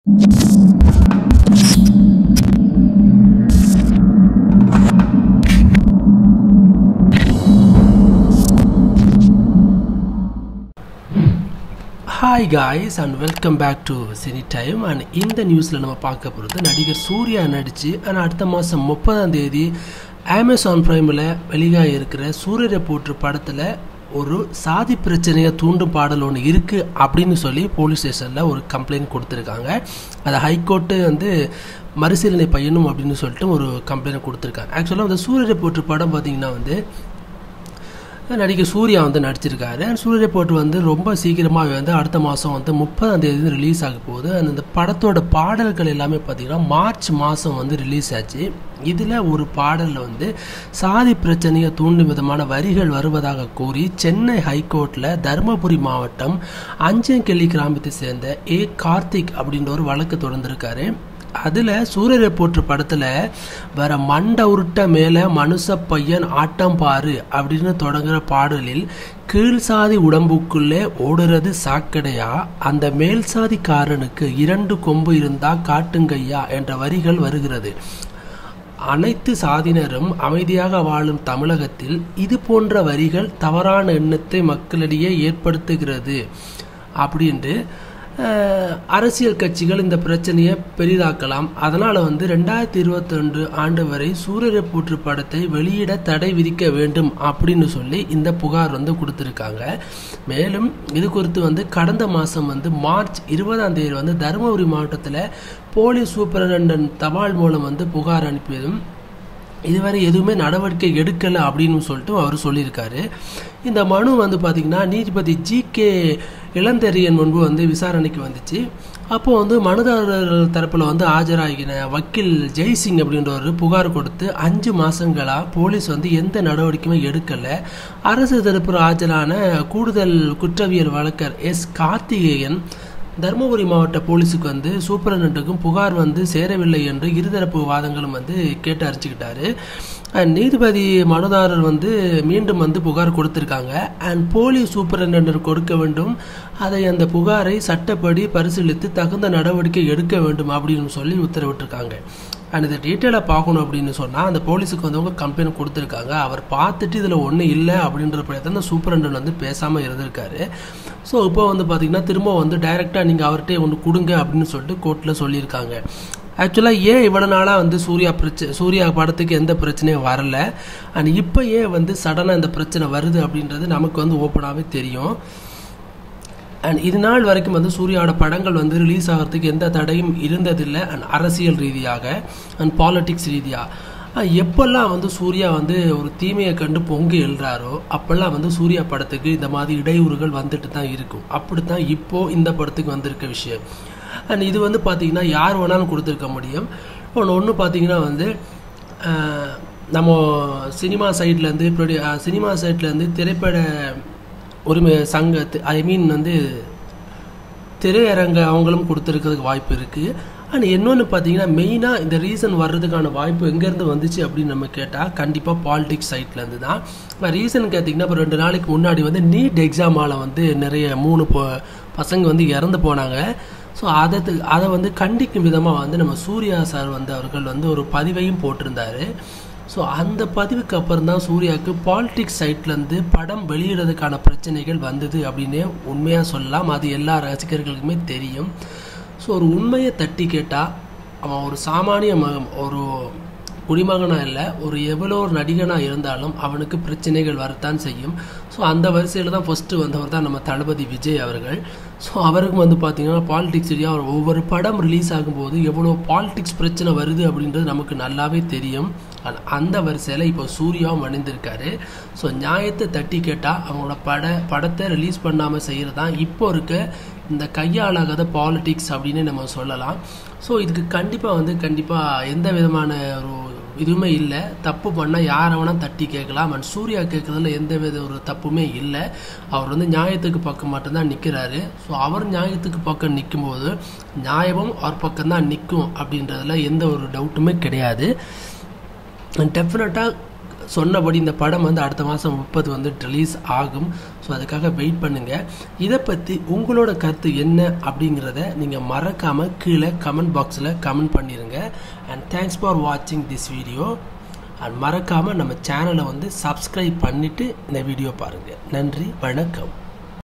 hi guys and welcome back to Cine Time and இந்த நியூஸில் நம்ம பார்க்க போகிறது நடிகர் சூர்யா நடித்து அண்ட் அடுத்த மாதம் முப்பதாம் தேதி அமேசான் ப்ரைமில் வெளியாக இருக்கிற சூரியரை போற்று படத்தில் ஒரு சாதி பிரச்சனையை தூண்டும் பாடல் ஒன்று இருக்குது அப்படின்னு சொல்லி போலீஸ் ஸ்டேஷனில் ஒரு கம்ப்ளைண்ட் கொடுத்துருக்காங்க அதை ஹைகோர்ட்டு வந்து மறுசீலனை பையனும் அப்படின்னு சொல்லிட்டு ஒரு கம்ப்ளைண்ட் கொடுத்துருக்காங்க ஆக்சுவலாக அந்த சூரியரை போற்று படம் பார்த்திங்கன்னா வந்து நடிகர் சூர்யா வந்து நடிச்சிருக்காரு சூரிய போட்டு வந்து ரொம்ப சீக்கிரமாகவே வந்து அடுத்த மாதம் வந்து முப்பதாம் தேதி ரிலீஸ் ஆக போகுது அந்த படத்தோட பாடல்கள் எல்லாமே பார்த்திங்கன்னா மார்ச் மாதம் வந்து ரிலீஸ் ஆச்சு இதில் ஒரு பாடலில் வந்து சாதி பிரச்சனையை தூண்டும் விதமான வரிகள் வருவதாக கூறி சென்னை ஹைகோர்ட்டில் தருமபுரி மாவட்டம் அஞ்சங்கிள்ளி கிராமத்தை சேர்ந்த ஏ கார்த்திக் அப்படின்ற ஒரு வழக்கு தொடர்ந்துருக்காரு அதில் சூரியரை போற்று படத்தில் வர மண்ட உருட்ட மேலே மனுஷ பையன் ஆட்டம் பாரு அப்படின்னு தொடங்குற பாடலில் கீழ்சாதி உடம்புக்குள்ளே ஓடுறது சாக்கடையா அந்த மேல் சாதிக்காரனுக்கு இரண்டு கொம்பு இருந்தா காட்டுங்கய்யா என்ற வரிகள் வருகிறது அனைத்து சாதியினரும் அமைதியாக வாழும் தமிழகத்தில் இது போன்ற வரிகள் தவறான எண்ணத்தை மக்களிடையே ஏற்படுத்துகிறது அப்படின்ட்டு அரசியல் கட்சிகள் இந்த பிரச்சனையை பெரிதாக்கலாம் அதனால் வந்து ரெண்டாயிரத்தி இருபத்தி ரெண்டு ஆண்டு வரை சூரியரை போற்று படத்தை வெளியிட தடை விதிக்க வேண்டும் அப்படின்னு சொல்லி இந்த புகார் வந்து கொடுத்துருக்காங்க மேலும் இது குறித்து வந்து கடந்த மாதம் வந்து மார்ச் இருபதாம் தேதி வந்து தருமபுரி மாவட்டத்தில் போலீஸ் சூப்பரண்டன் தபால் மூலம் வந்து புகார் அனுப்பியதும் இதுவரை எதுவுமே நடவடிக்கை எடுக்கலை அப்படின்னு சொல்லிட்டு அவர் சொல்லியிருக்காரு இந்த மனு வந்து பார்த்திங்கன்னா நீதிபதி ஜி கே இளந்தெரியன் முன்பு வந்து விசாரணைக்கு வந்துச்சு அப்போது வந்து மனுதாரர்கள் தரப்பில் வந்து ஆஜராகின வக்கீல் ஜெய்சிங் அப்படின்றவர் புகார் கொடுத்து அஞ்சு மாதங்களாக போலீஸ் வந்து எந்த நடவடிக்கையுமே எடுக்கலை அரசு தரப்பு ஆஜரான கூடுதல் குற்றவியல் வழக்கர் எஸ் கார்த்திகேயன் தருமபுரி மாவட்ட போலீஸுக்கு வந்து சூப்பரண்டுக்கும் புகார் வந்து சேரவில்லை என்று இருதரப்பு வாதங்களும் வந்து கேட்டு அறிஞ்சிக்கிட்டாரு அண்ட் நீதிபதி மனுதாரர் வந்து மீண்டும் வந்து புகார் கொடுத்துருக்காங்க அண்ட் போலீஸ் சூப்பரண்டர் கொடுக்க வேண்டும் அதை அந்த புகாரை சட்டப்படி பரிசீலித்து தகுந்த நடவடிக்கை எடுக்க வேண்டும் அப்படின்னு சொல்லி உத்தரவிட்டிருக்காங்க அண்ட் இதை டீட்டெயிலாக பார்க்கணும் அப்படின்னு சொன்னால் அந்த போலீஸுக்கு வந்தவங்க கம்ப்ளைண்ட் கொடுத்துருக்காங்க அவர் பார்த்துட்டு இதில் ஒன்றும் இல்லை அப்படின்றப்ப தான் அந்த சூப்பரண்டன் வந்து பேசாமல் இருந்திருக்காரு ஸோ இப்போ வந்து பார்த்திங்கன்னா திரும்ப வந்து டைரெக்டாக நீங்கள் அவர்கிட்ட ஒன்று கொடுங்க அப்படின்னு சொல்லிட்டு கோர்ட்டில் சொல்லியிருக்காங்க ஆக்சுவலாக ஏன் இவ்வளோ நாளாக வந்து சூர்யா பிரச்சனை சூர்யா படத்துக்கு எந்த பிரச்சனையும் வரல அண்ட் இப்போ ஏன் வந்து சடனாக இந்த பிரச்சனை வருது அப்படின்றது நமக்கு வந்து ஓப்பனாகவே தெரியும் அண்ட் இது நாள் வரைக்கும் வந்து சூர்யாவோட படங்கள் வந்து ரிலீஸ் ஆகிறதுக்கு எந்த தடையும் இருந்ததில்லை அண்ட் அரசியல் ரீதியாக அண்ட் பாலிட்டிக்ஸ் ரீதியாக எப்பெல்லாம் வந்து சூர்யா வந்து ஒரு தீமையை கண்டு பொங்கி எழுறாரோ அப்போல்லாம் வந்து சூர்யா படத்துக்கு இந்த மாதிரி இடையூறுகள் வந்துட்டு தான் இருக்கும் அப்படி தான் இப்போது இந்த படத்துக்கு வந்திருக்க விஷயம் அண்ட் இது வந்து பார்த்திங்கன்னா யார் வேணாலும் கொடுத்துருக்க முடியும் ஒன்று ஒன்று பார்த்தீங்கன்னா வந்து நம்ம சினிமா சைட்லேருந்து ப்ரொடியூ சினிமா சைட்லேருந்து திரைப்பட உரிமை சங்க ஐ மீன் வந்து திரையரங்க அவங்களும் கொடுத்துருக்கிறதுக்கு வாய்ப்பு இருக்குது அண்ட் இன்னொன்று பார்த்தீங்கன்னா மெயினாக இந்த ரீசன் வர்றதுக்கான வாய்ப்பு எங்கேருந்து வந்துச்சு அப்படின்னு நம்ம கேட்டால் கண்டிப்பாக பாலிடிக்ஸ் சைட்லேருந்து தான் ரீசன் கேட்டிங்கன்னா இப்போ ரெண்டு நாளைக்கு முன்னாடி வந்து நீட் எக்ஸாமால் வந்து நிறைய மூணு பசங்க வந்து இறந்து போனாங்க ஸோ அதை அதை வந்து கண்டிக்கும் விதமாக வந்து நம்ம சூர்யா சார் வந்து அவர்கள் வந்து ஒரு பதிவையும் போட்டிருந்தாரு ஸோ அந்த பதிவுக்கு அப்புறம் தான் சூர்யாவுக்கு பாலிடிக்ஸ் சைட்லேருந்து படம் வெளியிடுறதுக்கான பிரச்சனைகள் வந்தது அப்படின்னே உண்மையாக சொல்லலாம் அது எல்லா ரசிகர்களுக்குமே தெரியும் ஸோ ஒரு உண்மையை தட்டி கேட்டால் அவன் ஒரு சாமானிய மகன் ஒரு குடிமகனாக இல்லை ஒரு எவ்வளோ ஒரு நடிகனாக இருந்தாலும் அவனுக்கு பிரச்சனைகள் வரத்தான் செய்யும் ஸோ அந்த வரிசையில் தான் ஃபஸ்ட்டு வந்தவர் தான் நம்ம தளபதி விஜய் அவர்கள் ஸோ அவருக்கும் வந்து பார்த்திங்கன்னா பாலிடிக்ஸ் ரீதியாக அவர் ஒவ்வொரு படம் ரிலீஸ் ஆகும்போது எவ்வளோ பாலிடிக்ஸ் பிரச்சனை வருது அப்படின்றது நமக்கு நல்லாவே தெரியும் அந்த வரிசையில் இப்போ சூர்யாவும் அணிந்திருக்காரு ஸோ நியாயத்தை தட்டி கேட்டால் அவங்களோட பட படத்தை ரிலீஸ் பண்ணாமல் செய்கிறது தான் இப்போ இருக்க இந்த கையாளாகாத பாலிடிக்ஸ் அப்படின்னு நம்ம சொல்லலாம் ஸோ இதுக்கு கண்டிப்பாக வந்து கண்டிப்பாக எந்த விதமான ஒரு இதுவுமே இல்லை தப்பு பண்ணால் யாரை வேணால் தட்டி கேட்கலாம் அண்ட் சூர்யா கேட்குறதுல எந்த வித ஒரு தப்புமே இல்லை அவர் வந்து நியாயத்துக்கு பக்கம் மட்டும்தான் நிற்கிறாரு ஸோ அவர் நியாயத்துக்கு பக்கம் நிற்கும்போது நியாயமும் அவர் பக்கம் தான் நிற்கும் அப்படின்றதுல எந்த ஒரு டவுட்டுமே கிடையாது டெஃபினட்டாக சொன்னபடி இந்த படம் வந்து அடுத்த மாதம் முப்பது வந்து ரிலீஸ் ஆகும் ஸோ அதுக்காக வெயிட் பண்ணுங்கள் இதை பற்றி உங்களோட கருத்து என்ன அப்படிங்கிறத நீங்கள் மறக்காமல் கீழே கமெண்ட் பாக்ஸில் கமெண்ட் பண்ணிடுங்க அண்ட் தேங்க்ஸ் ஃபார் வாட்சிங் திஸ் வீடியோ அண்ட் மறக்காமல் நம்ம சேனலை வந்து சப்ஸ்கிரைப் பண்ணிவிட்டு இந்த வீடியோ பாருங்கள் நன்றி வணக்கம்